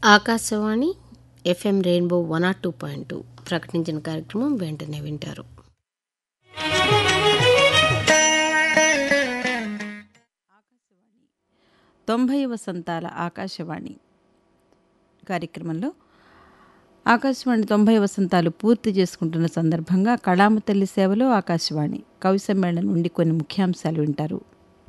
Akashvani FM rainbow one ఆర్ two point two ప్రకటించిన కార్యక్రమం వెంటనే వింటారు తొంభై వసంతాల ఆకాశవాణి కార్యక్రమంలో ఆకాశవాణి తొంభై వసంతాలు పూర్తి చేసుకుంటున్న సందర్భంగా కళామ తల్లి సేవలో ఆకాశవాణి కవి సమ్మేళనం నుండి కొన్ని ముఖ్యాంశాలు వింటారు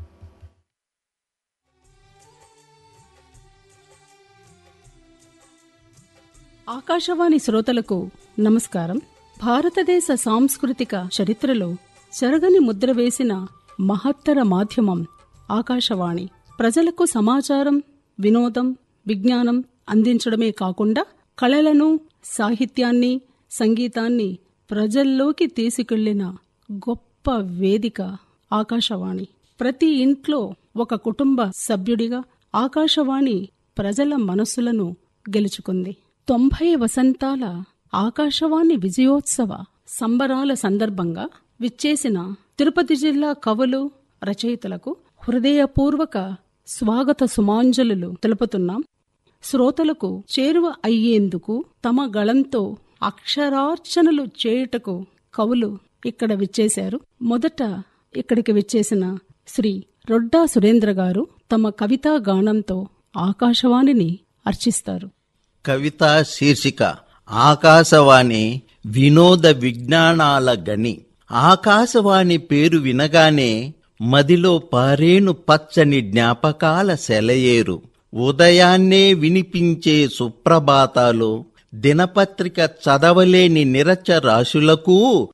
ఆకాశవాణి శ్రోతలకు నమస్కారం భారతదేశ సాంస్కృతిక చరిత్రలో చెరగని ముద్ర వేసిన మహత్తర మాధ్యమం ఆకాశవాణి ప్రజలకు సమాచారం వినోదం విజ్ఞానం అందించడమే కాకుండా కళలను సాహిత్యాన్ని సంగీతాన్ని ప్రజల్లోకి తీసుకెళ్లిన గొప్ప వేదిక ఆకాశవాణి ప్రతి ఇంట్లో ఒక కుటుంబ సభ్యుడిగా ఆకాశవాణి ప్రజల మనస్సులను గెలుచుకుంది తొంభై వసంతాల ఆకాశవాణి విజయోత్సవ సంబరాల సందర్భంగా విచ్చేసిన తిరుపతి జిల్లా కవులు రచయితలకు హృదయపూర్వక స్వాగత సుమాంజలులు తెలుపుతున్నాం శ్రోతలకు చేరువ అయ్యేందుకు తమ గళంతో అక్షరార్చనలు చేయుటకు కవులు ఇక్కడ విచ్చేశారు మొదట ఇక్కడికి విచ్చేసిన శ్రీ రొడ్డా సురేంద్ర గారు తమ కవితా గానంతో ఆకాశవాణిని అర్చిస్తారు కవిత శీర్షిక ఆకాశవాణి వినోద విజ్ఞానాల గని ఆకాశవాణి పేరు వినగానే మదిలో పారేను పచ్చని జ్ఞాపకాల సెలయేరు ఉదయాన్నే వినిపించే సుప్రభాతాలు దినపత్రిక చదవలేని నిరచరాశులకు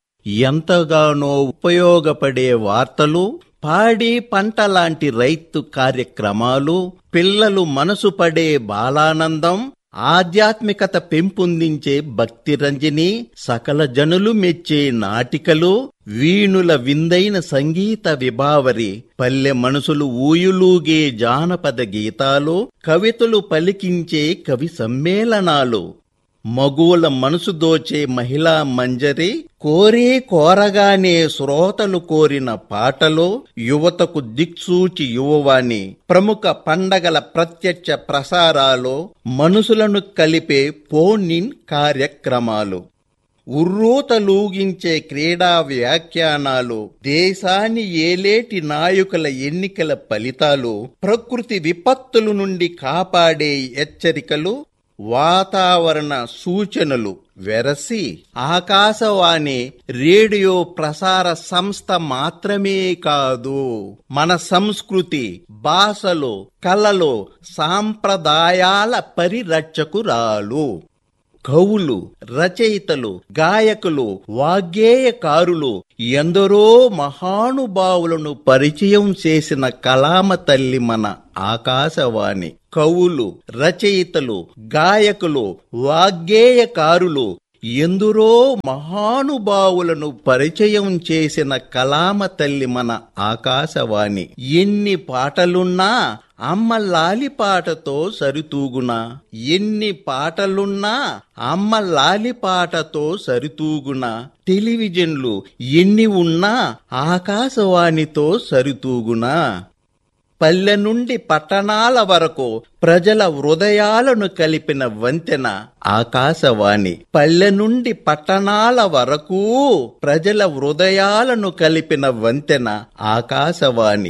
ఎంతగానో ఉపయోగపడే వార్తలు పాడి పంట లాంటి రైతు కార్యక్రమాలు పిల్లలు మనసు పడే బాలానందం ఆధ్యాత్మికత పెంపొందించే భక్తి రంజని సకల జనులు మెచ్చే నాటికలు వీణుల విందైన సంగీత విభావరి పల్లె మనసులు ఊయులూగే జానపద గీతాలు కవితలు పలికించే కవి సమ్మేళనాలు మగువుల మనసు దోచే మహిళా మంజరి కోరే కోరగానే శ్రోతలు కోరిన పాటలు యువతకు దిక్సూచి యువవాణి ప్రముఖ పండగల ప్రత్యక్ష ప్రసారాలు మనసులను కలిపే ఫోన్ ఇన్ కార్యక్రమాలు ఉర్రూతలూగించే క్రీడా వ్యాఖ్యానాలు దేశాన్ని ఏలేటి నాయకుల ఎన్నికల ఫలితాలు ప్రకృతి విపత్తుల నుండి కాపాడే హెచ్చరికలు వాతావరణ సూచనలు వెరసి ఆకాశవాణి రేడియో ప్రసార సంస్థ మాత్రమే కాదు మన సంస్కృతి భాషలు కళలు సాంప్రదాయాల పరిరక్షకురాలు కవులు రచయితలు గాయకులు వాగ్గేయకారులు ఎందరో మహానుభావులను పరిచయం చేసిన కలామ తల్లి మన ఆకాశవాణి కవులు రచయితలు గాయకులు వాగ్గేయకారులు ఎందరో మహానుభావులను పరిచయం చేసిన కలామ తల్లి మన ఆకాశవాణి ఎన్ని పాటలున్నా అమ్మ లాలి పాటతో సరితూగునా ఎన్ని పాటలున్నా అమ్మ లాలి పాటతో సరితూగునా టెలివిజన్లు ఎన్ని ఉన్నా ఆకాశవాణితో సరితూగునా పల్లె నుండి పట్టణాల వరకు ప్రజల హృదయాలను కలిపిన వంతెన ఆకాశవాణి పల్లె నుండి పట్టణాల వరకు ప్రజల హృదయాలను కలిపిన వంతెన ఆకాశవాణి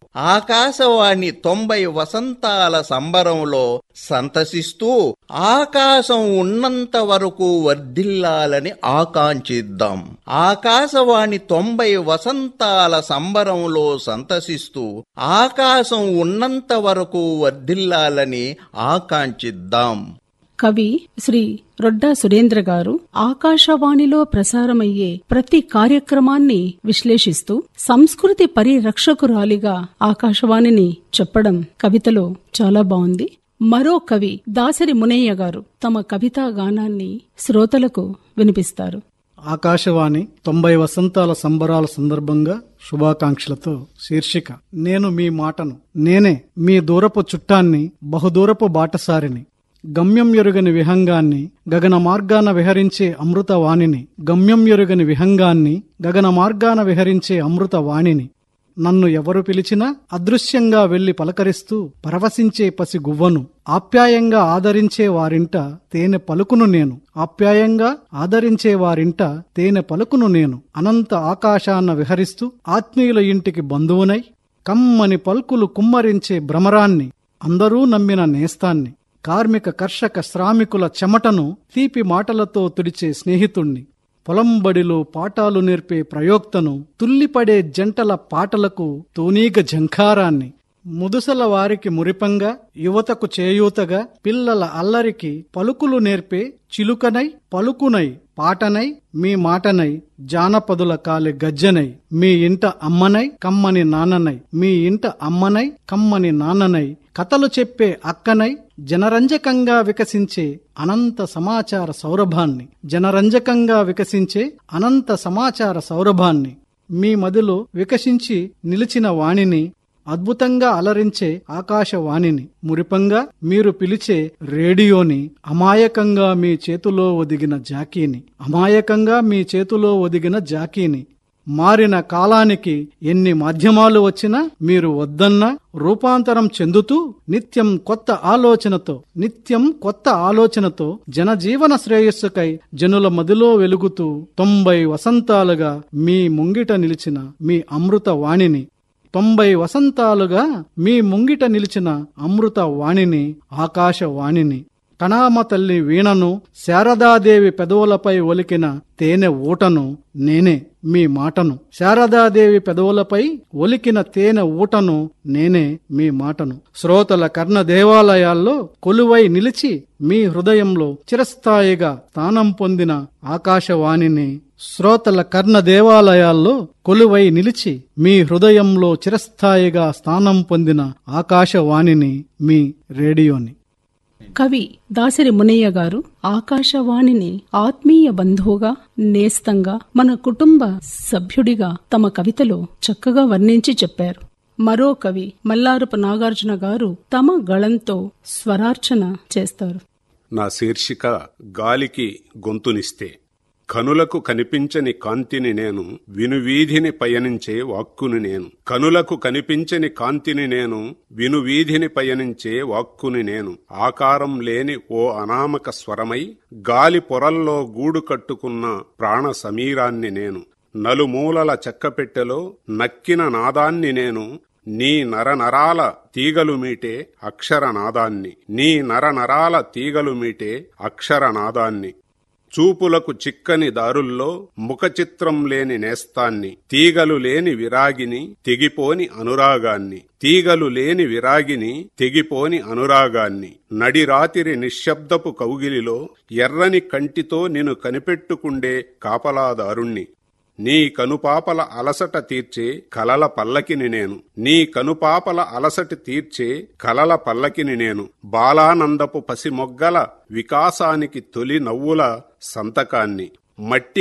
ఆకాశవాణి తొంభై వసంతాల సంబరంలో సంతసిస్తూ ఆకాశం ఉన్నంత వరకు వర్ధిల్లాలని ఆకాంక్షిద్దాం ఆకాశవాణి తొంభై వసంతాల సంబరంలో సంతసిస్తూ ఆకాశం ఉన్నంత వరకు వర్ధిల్లాలని ఆకాంక్షిద్దాం కవి శ్రీ రొడ్డా సురేంద్ర గారు ఆకాశవాణిలో ప్రసారమయ్యే ప్రతి కార్యక్రమాన్ని విశ్లేషిస్తూ సంస్కృతి పరిరక్షకురాలిగా ఆకాశవాణిని చెప్పడం కవితలో చాలా బాగుంది మరో కవి దాసరి మునయ్య గారు తమ కవితా గానాన్ని శ్రోతలకు వినిపిస్తారు ఆకాశవాణి తొంభై వసంతాల సంబరాల సందర్భంగా శుభాకాంక్షలతో శీర్షిక నేను మీ మాటను నేనే మీ దూరపు చుట్టాన్ని బహుదూరపు బాటసారిని గమ్యం ఎరుగని విహంగాన్ని గగన మార్గాన విహరించే అమృత వాణిని గమ్యం ఎరుగని విహంగాన్ని గగన మార్గాన విహరించే అమృత వాణిని నన్ను ఎవరు పిలిచినా అదృశ్యంగా వెళ్లి పలకరిస్తూ పరవశించే పసి గువ్వను ఆప్యాయంగా ఆదరించే వారింట తేనె పలుకును నేను ఆప్యాయంగా ఆదరించే వారింట తేనె పలుకును నేను అనంత ఆకాశాన్న విహరిస్తూ ఆత్మీయుల ఇంటికి బంధువునై కమ్మని పలుకులు కుమ్మరించే భ్రమరాన్ని అందరూ నమ్మిన నేస్తాన్ని కార్మిక కర్షక శ్రామికుల చెమటను తీపి మాటలతో తుడిచే స్నేహితుణ్ణి పొలంబడిలో పాఠాలు నేర్పే ప్రయోక్తను తుల్లిపడే జంటల పాటలకు తూనీగ ఝంఖారాన్ని ముదుసల వారికి మురిపంగా యువతకు చేయూతగా పిల్లల అల్లరికి పలుకులు నేర్పే చిలుకనై పలుకునై పాటనై మీ మాటనై జానపదుల కాలి గజ్జనై మీ ఇంట అమ్మనై కమ్మని నాన్ననై మీ ఇంట అమ్మనై కమ్మని నాన్ననై కథలు చెప్పే అక్కనై జనరంజకంగా వికసించే అనంత సమాచార సౌరభాన్ని జనరంజకంగా వికసించే అనంత సమాచార సౌరభాన్ని మీ మదిలో వికసించి నిలిచిన వాణిని అద్భుతంగా అలరించే ఆకాశవాణిని మురిపంగా మీరు పిలిచే రేడియోని అమాయకంగా మీ చేతిలో ఒదిగిన జాకీని అమాయకంగా మీ చేతిలో ఒదిగిన జాకీని మారిన కాలానికి ఎన్ని మాధ్యమాలు వచ్చినా మీరు వద్దన్నా రూపాంతరం చెందుతూ నిత్యం కొత్త ఆలోచనతో నిత్యం కొత్త ఆలోచనతో జనజీవన శ్రేయస్సుకై జనుల మదిలో వెలుగుతూ తొంభై వసంతాలుగా మీ ముంగిట నిలిచిన మీ అమృత వాణిని తొంభై వసంతాలుగా మీ ముంగిట నిలిచిన అమృత వాణిని ఆకాశవాణిని కణామ తల్లి వీణను శారదాదేవి పెదవులపై ఒలికిన తేనె ఊటను నేనే మీ మాటను శారదాదేవి పెదవులపై ఒలికిన తేనె ఊటను నేనే మీ మాటను శ్రోతల కర్ణ దేవాలయాల్లో కొలువై నిలిచి మీ హృదయంలో చిరస్థాయిగా స్థానం పొందిన ఆకాశవాణిని శ్రోతల కర్ణ దేవాలయాల్లో కొలువై నిలిచి మీ హృదయంలో చిరస్థాయిగా స్థానం పొందిన ఆకాశవాణిని మీ రేడియోని కవి దాసరి మునయ్య గారు ఆకాశవాణిని ఆత్మీయ బంధువుగా నేస్తంగా మన కుటుంబ సభ్యుడిగా తమ కవితలో చక్కగా వర్ణించి చెప్పారు మరో కవి మల్లారపు నాగార్జున గారు తమ గళంతో స్వరార్చన చేస్తారు నా శీర్షిక గాలికి గొంతునిస్తే కనులకు కనిపించని కాంతిని నేను వినువీధిని పయనించే వాక్కుని నేను కనులకు కనిపించని కాంతిని నేను వినువీధిని పయనించే వాక్కుని నేను ఆకారం లేని ఓ అనామక స్వరమై గాలి పొరల్లో గూడు కట్టుకున్న ప్రాణ సమీరాన్ని నేను నలుమూలల చెక్కపెట్టెలో నక్కిన నాదాన్ని నేను నీ నరనరాల తీగలు మీటే అక్షరనాదాన్ని నీ నరనరాల తీగలు మీటే అక్షరనాదాన్ని చూపులకు చిక్కని దారుల్లో ముఖచిత్రం లేని నేస్తాన్ని తీగలు లేని విరాగిని తెగిపోని అనురాగాన్ని తీగలు లేని విరాగిని తెగిపోని అనురాగాన్ని నడిరాతిరి నిశ్శబ్దపు కౌగిలిలో ఎర్రని కంటితో నిన్ను కనిపెట్టుకుండే కాపలాదారుణ్ణి నీ కనుపాపల అలసట తీర్చే కలల పల్లకిని నేను నీ కనుపాపల అలసట తీర్చే కలల పల్లకిని నేను బాలానందపు పసిమొగ్గల వికాసానికి తొలి నవ్వుల సంతకాన్ని మట్టి